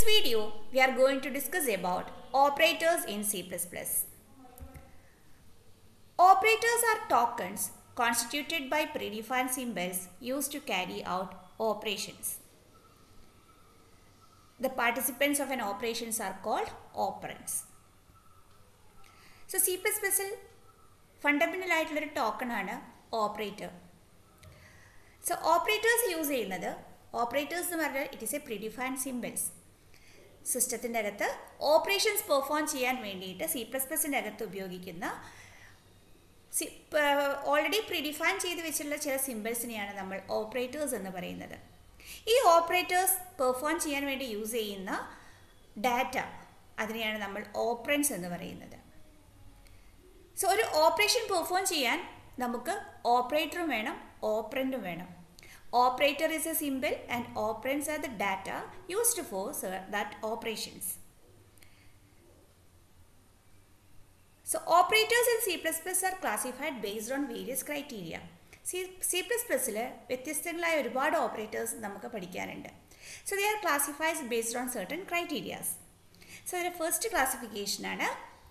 this video, we are going to discuss about operators in C++. Operators are tokens constituted by predefined symbols used to carry out operations. The participants of an operations are called operands. So C plus പ്ലസിൽ fundamental ആയിട്ടുള്ളൊരു ടോക്കണാണ് operator so operators use ചെയ്യുന്നത് operators എന്ന് പറഞ്ഞാൽ it is a predefined symbols സിസ്റ്റത്തിൻ്റെ അകത്ത് operations perform ചെയ്യാൻ വേണ്ടിയിട്ട് സി പ്ലസ് പ്ലസിൻ്റെ അകത്ത് ഉപയോഗിക്കുന്ന സി ഓൾറെഡി പ്രിഡിഫൈൻ ചെയ്ത് വെച്ചിട്ടുള്ള ചില സിമ്പിൾസിനെയാണ് നമ്മൾ ഓപ്പറേറ്റേഴ്സ് എന്ന് പറയുന്നത് ഈ ഓപ്പറേറ്റേഴ്സ് പെർഫോം ചെയ്യാൻ വേണ്ടി യൂസ് ചെയ്യുന്ന ഡാറ്റ അതിനെയാണ് നമ്മൾ ഓപ്പറൻസ് എന്ന് പറയുന്നത് സോ ഒരു ഓപ്പറേഷൻ പെർഫോം ചെയ്യാൻ നമുക്ക് ഓപ്പറേറ്ററും വേണം ഓപ്പറൻറ്റും വേണം operator is a symbol and operands are the data used for that operations So operators in C++ are classified based on various criteria. C C plus പ്ലസ്സിൽ വ്യത്യസ്തങ്ങളായ ഒരുപാട് ഓപ്പറേറ്റേഴ്സ് നമുക്ക് പഠിക്കാനുണ്ട് so they are classifies based on certain criterias so അതിൻ്റെ first ക്ലാസിഫിക്കേഷനാണ്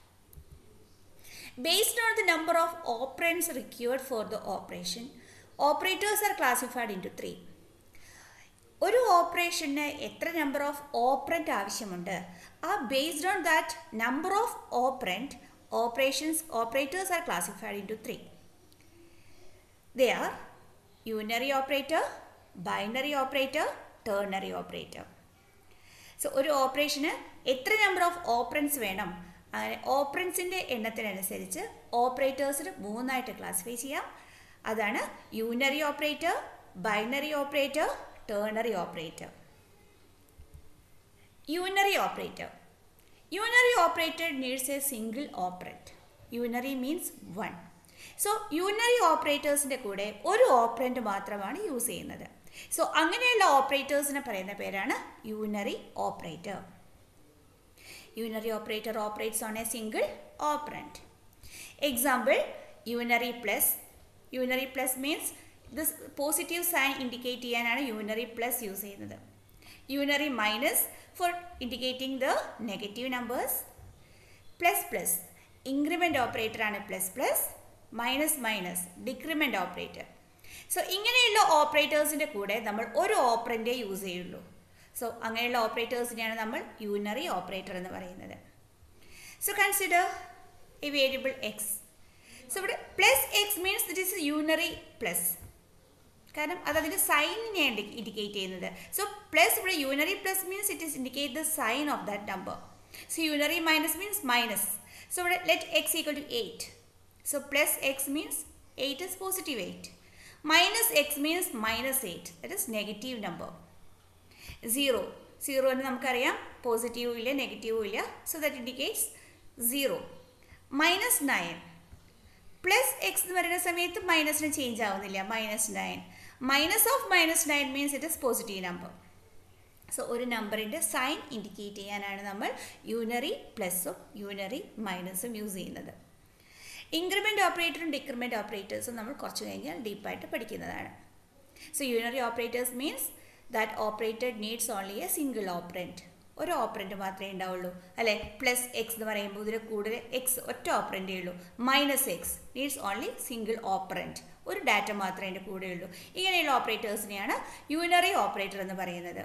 Based on the number of operands required for the operation, operators are classified into three. ഒരു ഓപ്പറേഷന് എത്ര നമ്പർ ഓഫ് ഓപ്പറൻറ്റ് ആവശ്യമുണ്ട് ആ based on that number of operand operations operators are classified into three they are unary operator binary operator ternary operator so ഒരു ഓപ്പറേഷന് എത്ര number of operands വേണം അങ്ങനെ ഓപ്പറൻസിൻ്റെ എണ്ണത്തിനനുസരിച്ച് ഓപ്പറേറ്റേഴ്സിന് മൂന്നായിട്ട് ക്ലാസിഫൈ ചെയ്യാം അതാണ് unary operator binary operator ternary operator unary operator unary operator needs a single operand unary means one so unary ഓപ്പറേറ്റേഴ്സിൻ്റെ കൂടെ ഒരു ഓപ്പറൻറ്റ് മാത്രമാണ് യൂസ് ചെയ്യുന്നത് സോ അങ്ങനെയുള്ള ഓപ്പറേറ്റേഴ്സിനെ പറയുന്ന പേരാണ് unary operator unary operator operates on a single operand. Example, unary plus. Unary plus means this positive sign indicate ചെയ്യാനാണ് unary plus യൂസ് ചെയ്യുന്നത് unary minus for indicating the negative numbers plus plus increment operator ആണ് plus plus minus minus decrement operator so ഇങ്ങനെയുള്ള ഓപ്പറേറ്റേഴ്സിൻ്റെ കൂടെ നമ്മൾ ഒരു ഓപ്പറൻറ്റേ use ചെയ്യുള്ളൂ so അങ്ങനെയുള്ള ഓപ്പറേറ്റേഴ്സിനെയാണ് നമ്മൾ യൂനറി ഓപ്പറേറ്റർ എന്ന് പറയുന്നത് so consider a variable X so ഇവിടെ plus X means that is unary plus കാരണം അത് അതിൻ്റെ സൈനിനെയാണ് ഇൻഡിക്കേറ്റ് ചെയ്യുന്നത് സോ പ്ലസ് ഇവിടെ unary plus means it is indicate the sign of that number so unary minus means minus so ഇവിടെ let X equal to eight so plus X means eight is positive eight minus X means minus eight that is negative number zero zero എന്ന് നമുക്കറിയാം പോസിറ്റീവും ഇല്ല നെഗറ്റീവും ഇല്ല so that indicates zero minus nine plus X എന്ന് പറയുന്ന സമയത്ത് മൈനസിന് ചേഞ്ച് ആവുന്നില്ല minus nine minus of minus nine means it is positive number so ഒരു നമ്പറിൻ്റെ സൈൻ ഇൻഡിക്കേറ്റ് ചെയ്യാനാണ് നമ്മൾ യൂനറി പ്ലസും യൂനറി മൈനസും യൂസ് ചെയ്യുന്നത് ഇൻക്രിമെൻ്റ് ഓപ്പറേറ്ററും ഡിക്രിമെൻ്റ് ഓപ്പറേറ്റേഴ്സും നമ്മൾ കുറച്ച് കഴിഞ്ഞാൽ ഡീപ്പായിട്ട് പഠിക്കുന്നതാണ് so unary operators means that operated needs only a single operand ഒരു ഓപ്പറൻറ്റ് മാത്രമേ ഉണ്ടാവുള്ളൂ അല്ലേ പ്ലസ് എക്സ് എന്ന് പറയുമ്പോൾ ഇതിൽ കൂടുതൽ എക്സ് ഒറ്റ ഓപ്പറൻറ്റേ ഉള്ളൂ minus X needs only single operand ഒരു ഡാറ്റ മാത്രമേ അതിൻ്റെ കൂടെയുള്ളൂ ഇങ്ങനെയുള്ള ഓപ്പറേറ്റേഴ്സിനെയാണ് യൂനറി ഓപ്പറേറ്റർ എന്ന് പറയുന്നത്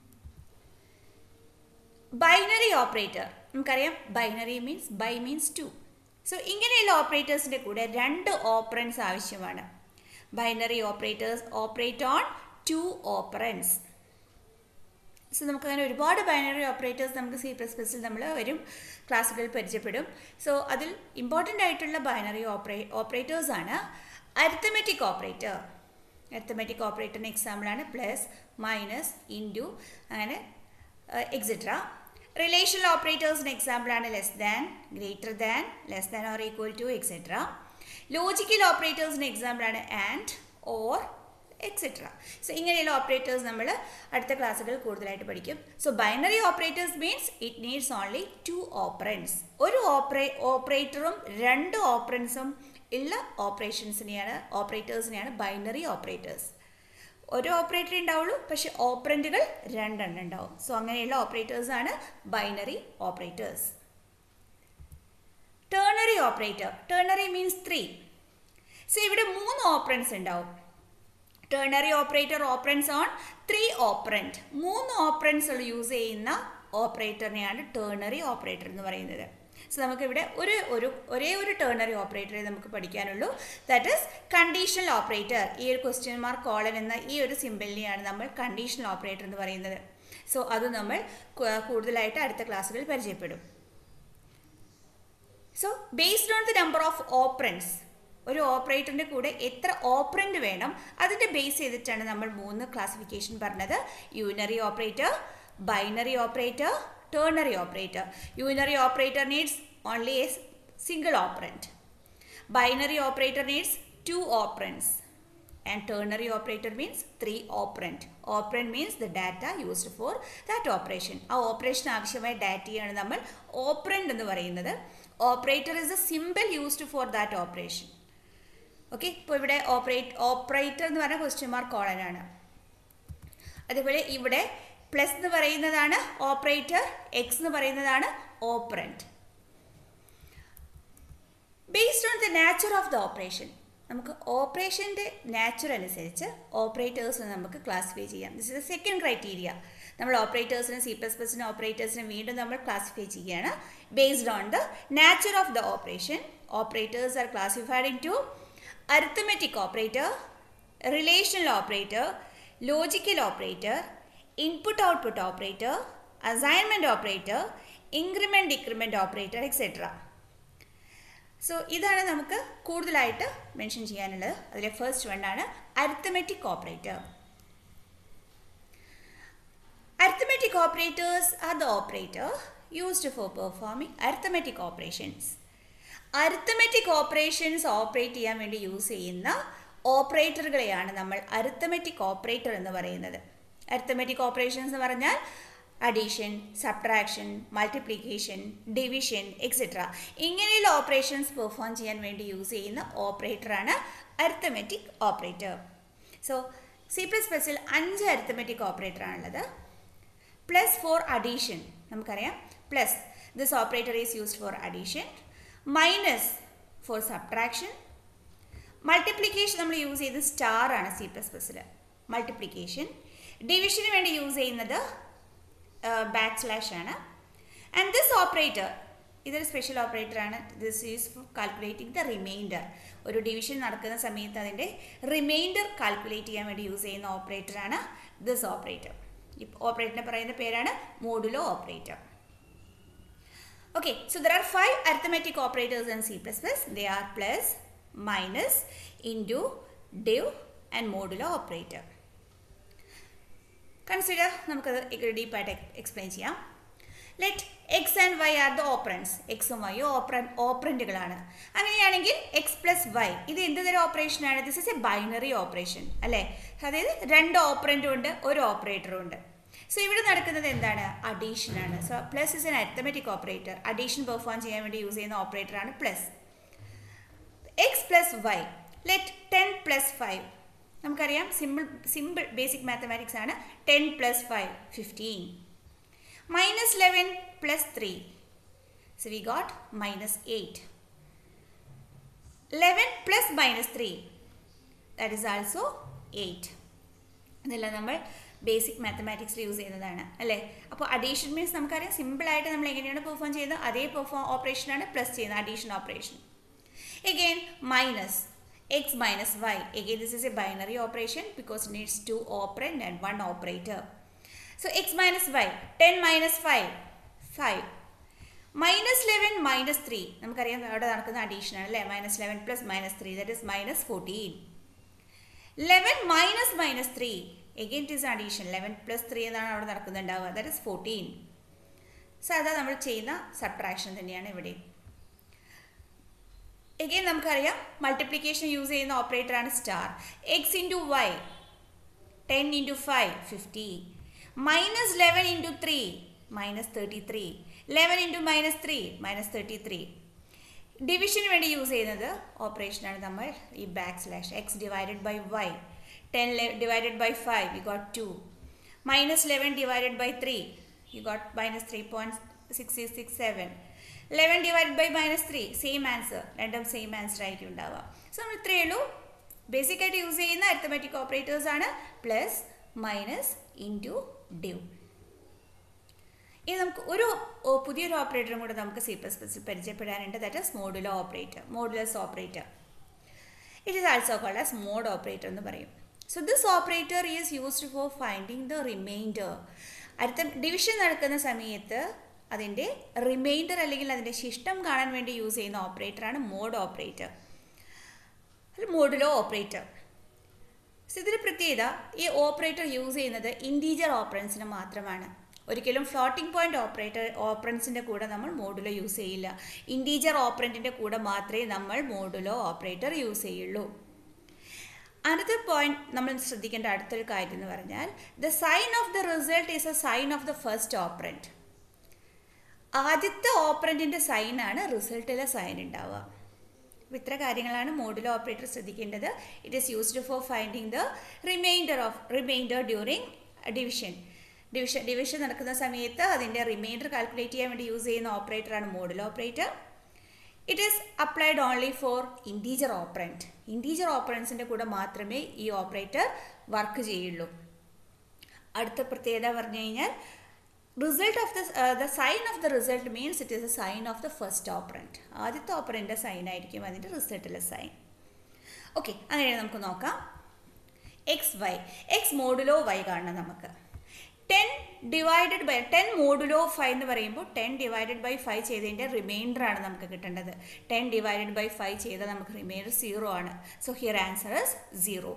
ബൈനറി ഓപ്പറേറ്റർ നമുക്കറിയാം binary means bi means two so ഇങ്ങനെയുള്ള ഓപ്പറേറ്റേഴ്സിൻ്റെ കൂടെ രണ്ട് ഓപ്പറൻസ് ആവശ്യമാണ് binary operators operate on two operands so നമുക്ക് അങ്ങനെ ഒരുപാട് ബൈനറി ഓപ്പറേറ്റേഴ്സ് നമുക്ക് സി പ്ലസ് പ്ലസിൽ നമ്മൾ വരും ക്ലാസ്സുകൾ പരിചയപ്പെടും സോ അതിൽ ഇമ്പോർട്ടൻ്റ് ആയിട്ടുള്ള ബൈനറി ഓപ്പറേ ഓപ്പറേറ്റേഴ്സാണ് അരിത്തമെറ്റിക് ഓപ്പറേറ്റർ അരിത്തമെറ്റിക് ഓപ്പറേറ്ററിന് എക്സാമ്പിളാണ് പ്ലസ് മൈനസ് ഇൻറ്റു അങ്ങനെ എക്സെട്ര റിലേഷണൽ ഓപ്പറേറ്റേഴ്സിന് എക്സാമ്പിളാണ് less than greater than less than or equal to etcetera logical ഓപ്പറേറ്റേഴ്സിന് എക്സാമ്പിളാണ് ആൻഡ് ഓർ എക്സെട്ര സോ ഇങ്ങനെയുള്ള ഓപ്പറേറ്റേഴ്സ് നമ്മൾ അടുത്ത ക്ലാസ്സുകൾ കൂടുതലായിട്ട് പഠിക്കും so binary operators means it needs only two operands ഒരു ഓപ്പറേ ഓപ്പറേറ്ററും രണ്ട് ഓപ്പറൻസും ഉള്ള ഓപ്പറേഷൻസിനെയാണ് ഓപ്പറേറ്റേഴ്സിനെയാണ് ബൈനറി ഓപ്പറേറ്റേഴ്സ് ഒരു ഓപ്പറേറ്റർ ഉണ്ടാവുള്ളൂ പക്ഷെ ഓപ്പറൻറ്റുകൾ രണ്ടെണ്ണം ഉണ്ടാവും സോ അങ്ങനെയുള്ള ഓപ്പറേറ്റേഴ്സാണ് binary operators ternary operator ternary means three so ഇവിടെ മൂന്ന് ഓപ്പറൻസ് ഉണ്ടാവും ternary operator operands on three operand മൂന്ന് ഓപ്പറൻസ് യൂസ് ചെയ്യുന്ന ഓപ്പറേറ്ററിനെയാണ് ടേണറി ഓപ്പറേറ്റർ എന്ന് പറയുന്നത് സോ നമുക്കിവിടെ ഒരു ഒരു ഒരേ ഒരു ടേണറി ഓപ്പറേറ്ററെ നമുക്ക് പഠിക്കാനുള്ളൂ ദാറ്റ് ഇസ് കണ്ടീഷണൽ ഓപ്പറേറ്റർ ഈ ഒരു ക്വസ്റ്റ്യൻ മാർക്ക് കോളൻ എന്ന ഈ ഒരു സിമ്പിളിനെയാണ് നമ്മൾ കണ്ടീഷണൽ ഓപ്പറേറ്റർ എന്ന് പറയുന്നത് സോ അത് നമ്മൾ കൂടുതലായിട്ട് അടുത്ത ക്ലാസ്സുകളിൽ പരിചയപ്പെടും so based on the number of operands ഒരു ഓപ്പറേറ്ററിൻ്റെ കൂടെ എത്ര ഓപ്പറൻറ്റ് വേണം അതിൻ്റെ ബേസ് ചെയ്തിട്ടാണ് നമ്മൾ മൂന്ന് ക്ലാസിഫിക്കേഷൻ പറഞ്ഞത് unary operator binary operator ternary operator. Unary operator needs only a single operand. Binary operator needs two operands. And ternary operator means three operand. Operand means the data used for that operation. ആ operation ആവശ്യമായ ഡാറ്റയാണ് നമ്മൾ operand എന്ന് പറയുന്നത് operator is a symbol used for that operation okay ഇപ്പോൾ ഇവിടെ operate operator എന്ന് പറഞ്ഞ ക്വസ്റ്റ്യൻ മാർക്ക് കോളനാണ് അതേപോലെ ഇവിടെ പ്ലസ് എന്ന് പറയുന്നതാണ് ഓപ്പറേറ്റർ എക്സ് എന്ന് പറയുന്നതാണ് operand based on the nature of the operation നമുക്ക് ഓപ്പറേഷൻ്റെ നാച്ചർ അനുസരിച്ച് ഓപ്പറേറ്റേഴ്സ് നമുക്ക് ക്ലാസിഫൈ ചെയ്യാം this is the second criteria നമ്മൾ ഓപ്പറേറ്റേഴ്സിനും സി പ്ലസ് പ്ലസിനും ഓപ്പറേറ്റേഴ്സിനും വീണ്ടും നമ്മൾ ക്ലാസിഫൈ ചെയ്യുകയാണ് based on the nature of the operation operators are classified into arithmetic operator relational operator logical operator input output operator assignment operator increment decrement operator etcetera so ഇതാണ് നമുക്ക് കൂടുതലായിട്ട് mention ചെയ്യാനുള്ളത് അതിലെ first one ആണ് arithmetic operator arithmetic operators are the operator used for performing arithmetic operations arithmetic operations operate ചെയ്യാൻ വേണ്ടി use ചെയ്യുന്ന ഓപ്പറേറ്ററുകളെയാണ് നമ്മൾ അരിത്തമെറ്റിക് ഓപ്പറേറ്റർ എന്ന് പറയുന്നത് അരിത്തമെറ്റിക് ഓപ്പറേഷൻസ് എന്ന് പറഞ്ഞാൽ addition subtraction multiplication division etcetera ഇങ്ങനെയുള്ള ഓപ്പറേഷൻസ് പെർഫോം ചെയ്യാൻ വേണ്ടി യൂസ് ചെയ്യുന്ന ഓപ്പറേറ്ററാണ് arithmetic operator so C plus പ്ലസിൽ അഞ്ച് അരിത്തമെറ്റിക് ഓപ്പറേറ്റർ ആണുള്ളത് പ്ലസ് ഫോർ അഡീഷൻ നമുക്കറിയാം plus this operator is used for addition minus for subtraction multiplication നമ്മൾ യൂസ് ചെയ്ത് സ്റ്റാർ ആണ് സി പ്ലസ് പ്ലസിൽ മൾട്ടിപ്ലിക്കേഷൻ ഡിവിഷന് വേണ്ടി യൂസ് ചെയ്യുന്നത് ബാക്ക് സ്ലാഷ് ആണ് ആൻഡ് ദിസ് ഓപ്പറേറ്റർ ഇതൊരു സ്പെഷ്യൽ ഓപ്പറേറ്റർ ആണ് this is for calculating the reminder ഒരു ഡിവിഷൻ നടക്കുന്ന സമയത്ത് അതിൻ്റെ റിമൈൻഡർ കാൽക്കുലേറ്റ് ചെയ്യാൻ വേണ്ടി യൂസ് ചെയ്യുന്ന ഓപ്പറേറ്ററാണ് ദിസ് ഓപ്പറേറ്റർ ഈ ഓപ്പറേറ്ററിനെ പറയുന്ന പേരാണ് modulo operator okay so there are five arithmetic operators in C plus plus they are plus minus into div and modulo operator consider നമുക്കത് ഡീപ്പായിട്ട് എക്സ്പ്ലെയിൻ ചെയ്യാം let X and Y are the operands എക്സും വൈയും operant ഓപ്പറൻറ്റുകളാണ് അങ്ങനെയാണെങ്കിൽ X plus Y ഇത് എന്ത് തരം ഓപ്പറേഷനാണ് this is a binary operation അല്ലേ അതായത് രണ്ട് ഓപ്പറൻറ്റും ഉണ്ട് ഒരു ഓപ്പറേറ്ററും ഉണ്ട് സോ ഇവിടെ നടക്കുന്നത് എന്താണ് അഡീഷൻ ആണ് so plus is an arithmetic operator addition perform ചെയ്യാൻ വേണ്ടി യൂസ് ചെയ്യുന്ന ഓപ്പറേറ്ററാണ് plus X plus Y let ten plus five നമുക്കറിയാം സിമ്പിൾ സിമ്പിൾ ബേസിക് മാത്തമാറ്റിക്സ് ആണ് ten plus five fifteen minus eleven plus three so we got minus eight eleven plus minus three that is also eight ഇതെല്ലാം നമ്മൾ basic മാത്തമാറ്റിക്സിൽ use ചെയ്യുന്നതാണ് അല്ലേ അപ്പോൾ addition means നമുക്കറിയാം സിമ്പിളായിട്ട് നമ്മൾ എങ്ങനെയാണ് പെർഫോം ചെയ്യുന്നത് അതേ പെർഫോം ഓപ്പറേഷനാണ് പ്ലസ് ചെയ്യുന്നത് addition operation again minus x minus y again this is a binary operation because it needs two operand and one operator so x minus y 10 minus 5 5 minus eleven minus three നമുക്കറിയാം അവിടെ നടക്കുന്ന addition ആണ് അല്ലേ minus eleven plus minus three that is minus fourteen eleven minus minus three again it is addition eleven plus three എന്നാണ് അവിടെ നടക്കുന്നുണ്ടാവുക that is fourteen so അതാ നമ്മൾ ചെയ്യുന്ന സബ്ട്രാക്ഷൻ തന്നെയാണ് ഇവിടെ എഗെയിൻ നമുക്കറിയാം മൾട്ടിപ്ലിക്കേഷൻ യൂസ് ചെയ്യുന്ന ഓപ്പറേറ്റർ ആണ് star X into Y ten into five fifty minus eleven into three minus thirty three eleven into minus three minus thirty three ഡിവിഷന് വേണ്ടി യൂസ് ചെയ്യുന്നത് ഓപ്പറേഷനാണ് നമ്മൾ ഈ back slash X divided by Y 10 divided by 5 you got 2 minus 11 divided by 3 you got minus 3.6667 11 divided by minus 3 same answer രണ്ടും same answer ആയിരിക്കും ഉണ്ടാവുക so നമ്മൾ ഇത്രയേ ഉള്ളൂ ബേസിക് ആയിട്ട് യൂസ് ചെയ്യുന്ന അരിത്തമെറ്റിക് ഓപ്പറേറ്റേഴ്സ് ആണ് പ്ലസ് മൈനസ് ഇൻറ്റു ഡ്യൂ ഇനി നമുക്ക് ഒരു പുതിയൊരു ഓപ്പറേറ്ററും കൂടെ നമുക്ക് സി പ്ലസ് പ്ലസിൽ പരിചയപ്പെടാനുണ്ട് that is modulo operator modulus operator it is also called as mod operator എന്ന് പറയും so this operator is used for finding the remainder അടുത്ത ഡിവിഷൻ നടക്കുന്ന സമയത്ത് അതിൻ്റെ റിമൈൻഡർ അല്ലെങ്കിൽ അതിൻ്റെ ശിഷ്ടം കാണാൻ വേണ്ടി യൂസ് ചെയ്യുന്ന ഓപ്പറേറ്ററാണ് mod operator modulo operator so ഇതിന് പ്രത്യേകത ഈ ഓപ്പറേറ്റർ യൂസ് ചെയ്യുന്നത് ഇൻറ്റീജർ ഓപ്പറൻസിന് മാത്രമാണ് ഒരിക്കലും ഫ്ലോട്ടിംഗ് പോയിന്റ് ഓപ്പറേറ്റർ ഓപ്പറൻസിൻ്റെ കൂടെ നമ്മൾ മോഡുലോ യൂസ് ചെയ്യില്ല ഇൻറ്റീജർ ഓപ്പറൻറ്റിൻ്റെ കൂടെ മാത്രമേ നമ്മൾ മോഡുലോ ഓപ്പറേറ്റർ യൂസ് ചെയ്യുള്ളൂ അനദർ പോയിന്റ് നമ്മൾ ശ്രദ്ധിക്കേണ്ട അടുത്തൊരു കാര്യം എന്ന് പറഞ്ഞാൽ the sign of the result is a sign of the first operand ആദ്യത്തെ ഓപ്പറൻറ്റിൻ്റെ സൈനാണ് റിസൾട്ടിലെ സൈൻ ഉണ്ടാവുക അപ്പോൾ ഇത്ര കാര്യങ്ങളാണ് മോഡുലോ ഓപ്പറേറ്റർ ശ്രദ്ധിക്കേണ്ടത് it is used for finding the remainder of remainder during division division division നടക്കുന്ന സമയത്ത് അതിൻ്റെ റിമൈൻഡർ കാൽക്കുലേറ്റ് ചെയ്യാൻ വേണ്ടി യൂസ് ചെയ്യുന്ന ഓപ്പറേറ്ററാണ് model operator it is applied only for integer operand integer ഓപ്പറൻസിൻ്റെ കൂടെ മാത്രമേ ഈ ഓപ്പറേറ്റർ വർക്ക് ചെയ്യുള്ളൂ അടുത്ത പ്രത്യേകത പറഞ്ഞു കഴിഞ്ഞാൽ result of the the sign of the result means it is a sign of the first operand ആദ്യത്തെ ഓപ്പറൻ്റെ സൈൻ ആയിരിക്കും അതിൻ്റെ റിസൾട്ടിലെ സൈൻ ഓക്കെ അങ്ങനെ നമുക്ക് നോക്കാം X Y X modulo Y കാണണം നമുക്ക് ten divided by ten modulo five എന്ന് പറയുമ്പോൾ ടെൻ ഡിവൈഡഡ് ബൈ ഫൈവ് ചെയ്തതിൻ്റെ റിമൈൻഡർ ആണ് നമുക്ക് കിട്ടേണ്ടത് ടെൻ ഡിവൈഡഡ് ബൈ ഫൈവ് ചെയ്താൽ നമുക്ക് റിമൈൻഡർ സീറോ ആണ് so here answer is zero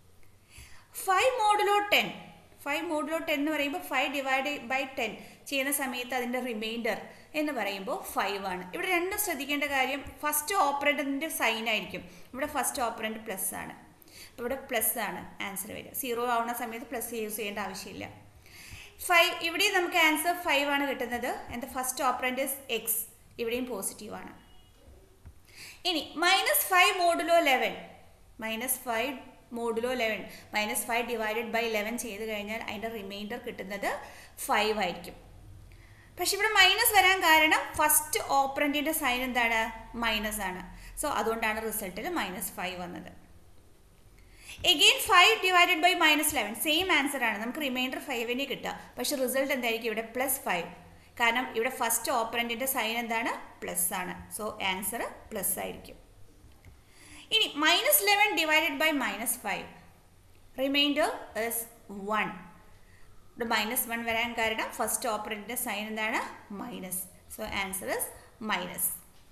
five modulo ten five modulo ten എന്ന് പറയുമ്പോൾ ഫൈവ് ഡിവൈഡ് ബൈ ടെൻ ചെയ്യുന്ന സമയത്ത് അതിൻ്റെ റിമൈൻഡർ എന്ന് പറയുമ്പോൾ ഫൈവ് ആണ് ഇവിടെ രണ്ടും ശ്രദ്ധിക്കേണ്ട കാര്യം ഫസ്റ്റ് ഓപ്പറൻറ്റിൻ്റെ സൈൻ ആയിരിക്കും ഇവിടെ ഫസ്റ്റ് ഓപ്പറൻറ്റ് പ്ലസ് ആണ് അപ്പോൾ ഇവിടെ പ്ലസ് ആണ് ആൻസർ വരിക സീറോ ആവുന്ന സമയത്ത് പ്ലസ് യൂസ് ചെയ്യേണ്ട ആവശ്യമില്ല ഫൈവ് ഇവിടെയും നമുക്ക് ആൻസർ ഫൈവ് ആണ് കിട്ടുന്നത് എൻ്റെ ഫസ്റ്റ് ഓപ്പറൻറ്റ് ഇസ് എക്സ് ഇവിടെയും പോസിറ്റീവ് ആണ് ഇനി minus five modulo eleven minus five modulo eleven minus five divided by eleven ചെയ്ത് കഴിഞ്ഞാൽ അതിൻ്റെ റിമൈൻഡർ കിട്ടുന്നത് ഫൈവ് ആയിരിക്കും പക്ഷെ ഇവിടെ മൈനസ് വരാൻ കാരണം ഫസ്റ്റ് ഓപ്പറൻറ്റിൻ്റെ സൈൻ എന്താണ് മൈനസ് ആണ് സോ അതുകൊണ്ടാണ് റിസൾട്ടിൽ മൈനസ് ഫൈവ് വന്നത് again five divided by minus eleven same answer ആണ് നമുക്ക് റിമൈൻഡർ ഫൈവിന് കിട്ടുക പക്ഷെ റിസൾട്ട് എന്തായിരിക്കും ഇവിടെ പ്ലസ് ഫൈവ് കാരണം ഇവിടെ ഫസ്റ്റ് ഓപ്പറൻറ്റിൻ്റെ സൈൻ എന്താണ് പ്ലസ് ആണ് സോ ആൻസർ പ്ലസ് ആയിരിക്കും ഇനി minus eleven divided by minus five remainder is one ഇവിടെ മൈനസ് വൺ വരാൻ കാരണം ഫസ്റ്റ് ഓപ്പറൻറ്റിൻ്റെ സൈൻ എന്താണ് minus so answer is minus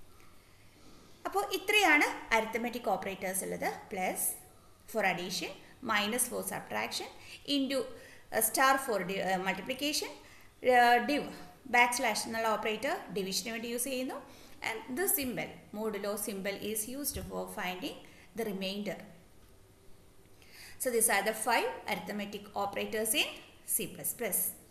അപ്പോൾ ഇത്രയാണ് അരിത്തമെറ്റിക് ഓപ്പറേറ്റേഴ്സ് ഉള്ളത് plus for addition minus for subtraction into star for multiplication div back slash എന്നുള്ള operator ഡിവിഷന് വേണ്ടി യൂസ് ചെയ്യുന്നു and the symbol modulo symbol is used for finding the remainder So these are the five arithmetic operators in C++.